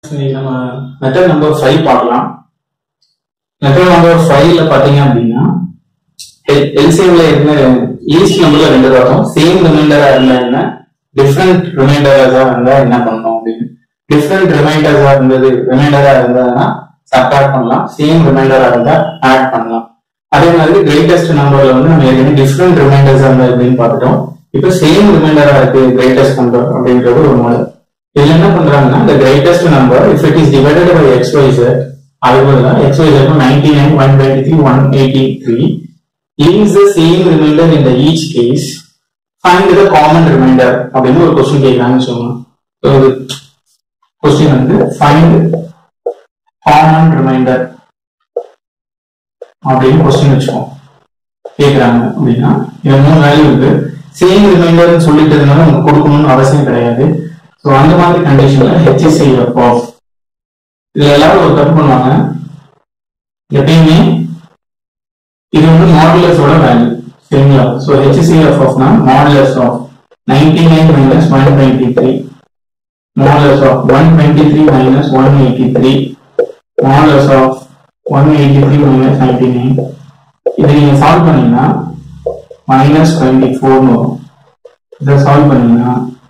இன்னைக்கு நம்ம method number five பார்க்கலாம் மெத்தட் நம்பர் ஃபைவ்ல பாத்தீங்க அப்படின்னா எல்சிஎம்ல இருந்த லீஸ்ட் நம்பர்ல ரெண்டு பார்த்தோம் சேம் ரிமைண்டரா இருந்தா என்ன டிஃப்ரெண்ட் ரிமைண்டரா இருந்தா என்ன பண்ணணும் அப்படின்னு டிஃப்ரெண்ட் ரிமைண்டர்ஸா இருந்தது ரிமைண்டரா இருந்ததுன்னா சப்ராக்ட் பண்ணலாம் சேம் ரிமைண்டரா இருந்தா ஆட் பண்ணலாம் அதே மாதிரி கிரேட்டஸ்ட் நம்பர்ல வந்து நம்ம ஏற்கனவே டிஃப்ரெண்ட் ரிமைண்டர்ஸ் இருந்தா அப்படின்னு பார்த்துட்டோம் இப்போ சேம் ரிமைண்டரா இருக்கு கிரேட்டஸ்ட் நம்பர் அப்படின்றது ஒரு மாடல் இதுல என்ன பண்றாங்கன்னா the greatest number if it is divided by xyz அதுபோல xyz ninety nine one twenty three one eighty three leaves the same remainder in the each case find the common remainder அப்படின்னு ஒரு question கேட்கலாம்னு சொல்லலாம் So, இது question வந்து find common remainder அப்படின்னு question வச்சுக்கோம் கேக்குறாங்க அப்படின்னா இது மூணு வேல்யூ இருக்கு சேம் ரிமைண்டர்னு சொல்லிட்டதுனால உங்களுக்கு கொடுக்கணும்னு அவசியம் கிடையாது ஸோ அந்த மாதிரி கண்டிஷன்ல ஹெச்எஸ்ஐஎஃப் ஆஃப் இதுல எல்லாரும் ஒரு தப்பு பண்ணுவாங்க எப்பயுமே இது வந்து மாடுலஸோட வேல்யூ சரிங்களா ஸோ ஹெச்எஸ்ஐஎஃப் ஆஃப்னா modulus of ninety nine minus one twenty three modulus of one twenty three minus one eighty three modulus of one eighty three minus ninety nine இதை நீங்க சால்வ் பண்ணீங்கன்னா மைனஸ் டுவெண்ட்டி ஃபோர்னு வரும் இதை சால்வ் பண்ணீங்கன்னா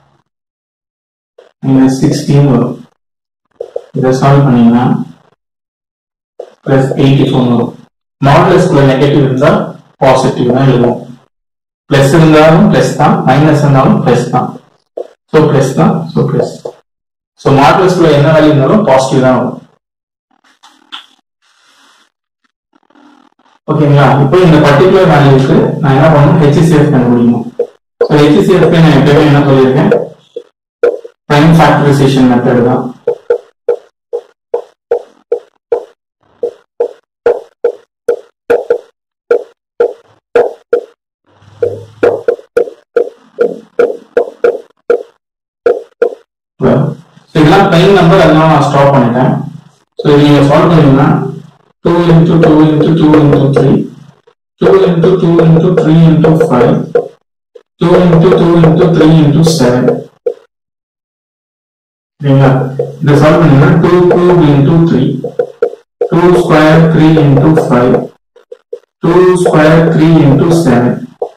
மைனஸ் சிக்ஸ்டீன் வரும் இதை solve பண்ணீங்கன்னா பிளஸ் எயிட்டி ஃபோர் வரும் மாடலஸ்குள்ள நெகட்டிவ் இருந்தா பாசிட்டிவ் தான் எழுதுவோம் பிளஸ் இருந்தாலும் பிளஸ் தான் மைனஸ் இருந்தாலும் பிளஸ் தான் ஸோ பிளஸ் தான் ஸோ பிளஸ் ஸோ மாடலஸ்குள்ள என்ன வேல்யூ இருந்தாலும் பாசிட்டிவ் தான் வரும் ஓகேங்களா இப்போ இந்த பர்டிகுலர் வேல்யூக்கு நான் என்ன பண்ணணும் ஹெச்சிசிஎஃப் கண்டுபிடிக்கணும் ஸோ ஹெச்சிசிஎஃப் நான் எப்பயுமே என்ன சொல்லியிருக்கேன் prime factorization method தான் இதெல்லாம் பிரைம் நம்பர் அதெல்லாம் நான் ஸ்டாப் பண்ணிட்டேன் ஸோ இது நீங்க சால்வ் பண்ணீங்கன்னா two into two into two into three two into two into three into five two into two into three into seven சரிங்களா இதை சால்வ் பண்ணீங்கன்னா two cube into three two square three into five two square three into seven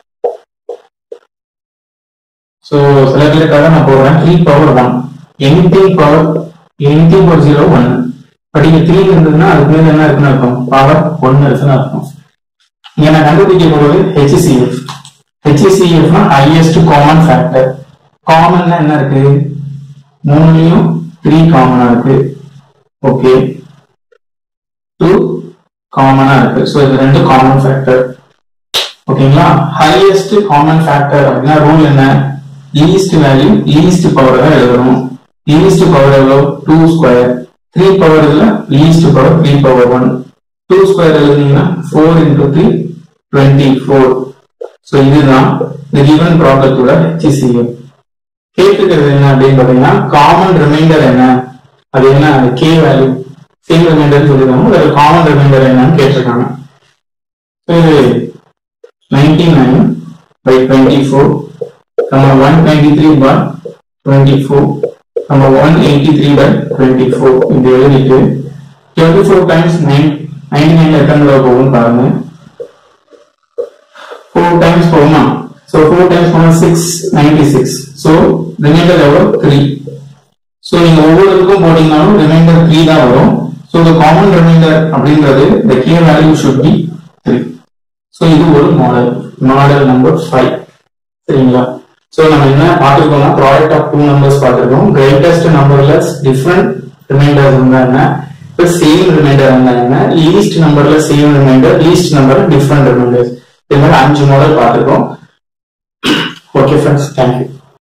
so சில பேருக்காக நான் போடுறேன் three power one anything power anything power zero one but இங்க three இருந்ததுன்னா அதுக்கு மேல என்ன இருக்குன்னு அர்த்தம் பவர் ஒன்னு இருக்குன்னு அர்த்தம் இங்க நான் கண்டுபிடிக்க போறது ஹெச்சிசிஎஃப் ஹெச்சிசிஎஃப்னா ஹையஸ்ட் காமன் ஃபேக்டர் காமன்னா என்ன இருக்கு மூணுலயும் த்ரீ காமனா இருக்கு ஓகே டூ காமனா இருக்கு ஸோ இது ரெண்டு காமன் ஃபேக்டர் ஓகேங்களா ஹையஸ்ட் காமன் ஃபேக்டர் அப்படின்னா ரூல் என்ன லீஸ்ட் வேல்யூ லீஸ்ட் பவர் தான் எழுதணும் லீஸ்ட் பவர் எவ்வளோ டூ ஸ்கொயர் த்ரீ பவர் இதுல least power three power one two square எழுதுனீங்கன்னா four into three twenty four so இதுதான் இந்த கிவன் ப்ராப்ளத்தோட ஹெச்சிசிஎம் கேட்டுக்கிறது என்ன அப்படின்னு பாத்தீங்கன்னா காமன் ரிமைண்டர் என்ன அது என்ன அது கே வேல்யூ சேம் ரிமைண்டர் சொல்லிருக்காங்க அதில் காமன் ரிமைண்டர் என்னன்னு கேட்டிருக்காங்க இது ninety nine by twenty four நம்ம one twenty three by twenty four நம்ம one eighty three by twenty four இது எழுதிட்டு twenty four times nine ninety nine எத்தனை தடவை போகும் பாருங்க ஃபோர் டைம்ஸ் போகுமா ஸோ ஃபோர் டைம்ஸ் போனா six ninety six so remainder எவ்வளோ த்ரீ ஸோ நீங்க ஒவ்வொருக்கும் போட்டீங்கனாலும் ரிமைண்டர் த்ரீ தான் வரும் ஸோ இந்த காமன் ரிமைண்டர் அப்படின்றது இந்த K value should be three so இது ஒரு மாடல் மாடல் நம்பர் ஃபைவ் சரிங்களா ஸோ நம்ம என்ன பார்த்துருக்கோம்னா ப்ராடக்ட் ஆஃப் டூ நம்பர்ஸ் பார்த்துருக்கோம் கிரேட்டஸ்ட் நம்பர்ல டிஃப்ரெண்ட் ரிமைண்டர்ஸ் இருந்தா என்ன இப்போ சேம் ரிமைண்டர் இருந்தா என்ன லீஸ்ட் நம்பர்ல சேம் ரிமைண்டர் லீஸ்ட் நம்பர்ல டிஃப்ரெண்ட் ரிமைண்டர்ஸ் இது மாதிரி அஞ்சு மாடல் பார்த்துருக்கோம் ஓகே ஃப்ரெண்ட்ஸ் தேங்க்யூ